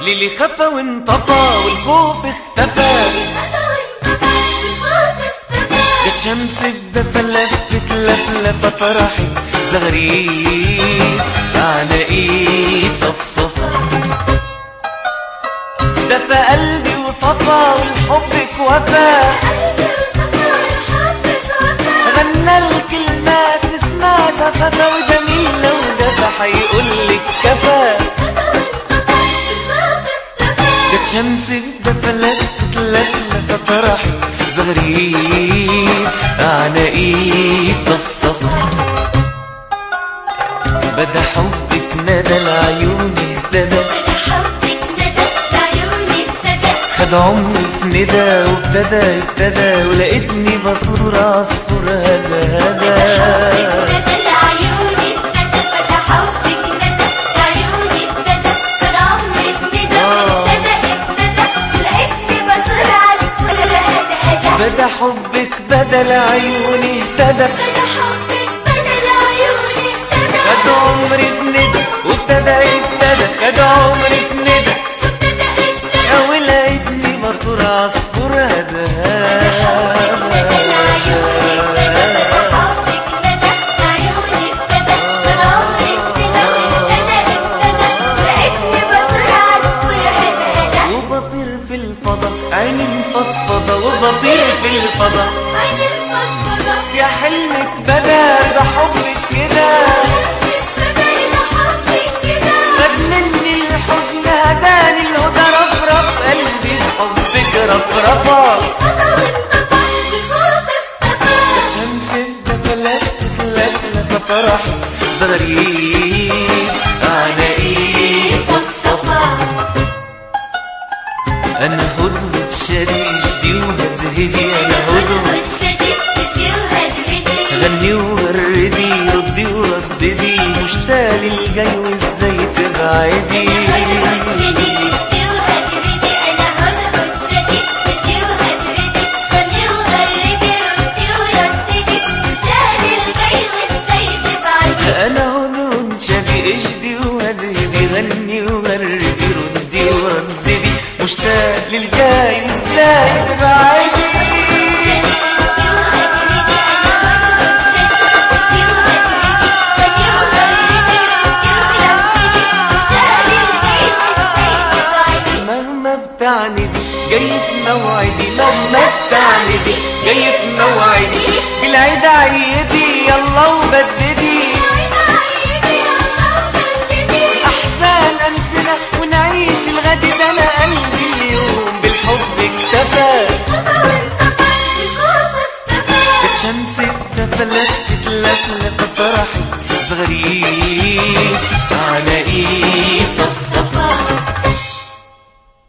الليل خفى وانطفى والخوف اختفى جت شمس الدفا لفت لفلفة فرحت زغريد على ايد صفصفة دفى قلبي وصفى والحبك وفى غنى الكلمات نسمعها خفى وجميلة ودفى حيقولك كفى جت شمس الدفا لفت لفلفة فرحت زغريد على ايد صفصفة بدا حبك ندى العيون اهتدى خد عمري في ندى وابتدى ابتدى ولقيتني بصور عصفور هدا هدا بدا حبك بدل عيوني اهتدى خد عمري في ندى وابتدى ابتدى خد عمري في ندى ولقيتني بصور عصفور هدا وبطير في الفضا عيني مفضفضة وبطير في الفضا يا حلمك بدا بحبك كده خد مني الحزن هداني الهدى رفرف قلبي بحبك رفرفة شمس الدفا لفت لفلفة فرح زغريد على ايد صفصفة انا هدهد شريشتي وهدهدي انا هدهد غني ووردي ردي ورددي مشتاق للجاي وازاي تبعدي انا هدهد شبي اشدي وهدهدي غني وغردي ردي ورددي مشتاق للجاي ازاي تبعدي مهما بتعندي جاي في موعدي مهما بتعندي جاي في موعدي بالعيد عيد